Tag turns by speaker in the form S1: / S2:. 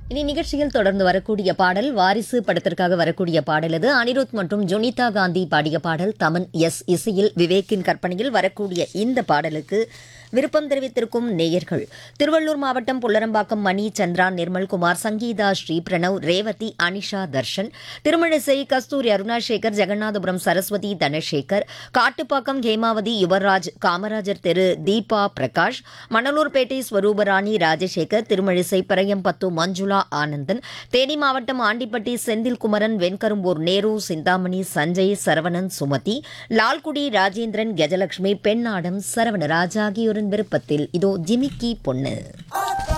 S1: இனி நிகழ்ச்சியில் தொடர்ந்து வரக்கூடிய பாடல் வாரிசு படத்திற்காக வரக்கூடிய பாடல் இது அனிருத் மற்றும் ஜுனிதா காந்தி பாடிய பாடல் தமன் எஸ் இசையில் விவேக்கின் கற்பனையில் வரக்கூடிய இந்த பாடலுக்கு விருப்பம் தெரிவித்திருக்கும் நேயர்கள் திருவள்ளூர் மாவட்டம் புல்லரம்பாக்கம் மணி சந்திரா நிர்மல்குமார் சங்கீதா ஸ்ரீ பிரணவ் ரேவதி அனிஷா தர்ஷன் திருமழிசை கஸ்தூரி அருணாசேகர் ஜெகநாதபுரம் சரஸ்வதி தனசேகர் காட்டுப்பாக்கம் ஹேமாவதி யுவராஜ் காமராஜர் தெரு தீபா பிரகாஷ் மணலூர்பேட்டை ஸ்வரூபராணி ராஜசேகர் திருமழிசை பரையம்பத்து மஞ்சுளா ஆனந்தன் தேனி மாவட்டம் ஆண்டிப்பட்டி செந்தில்குமரன் வெண்கரும்பூர் நேரு சிந்தாமணி சஞ்சய் சரவணன் சுமதி லால்குடி ராஜேந்திரன் கஜலட்சுமி பெண்ணாடம் சரவணராஜ் ஆகியோரின் விருப்பத்தில் இதோ ஜிமிக்கி பொண்ணு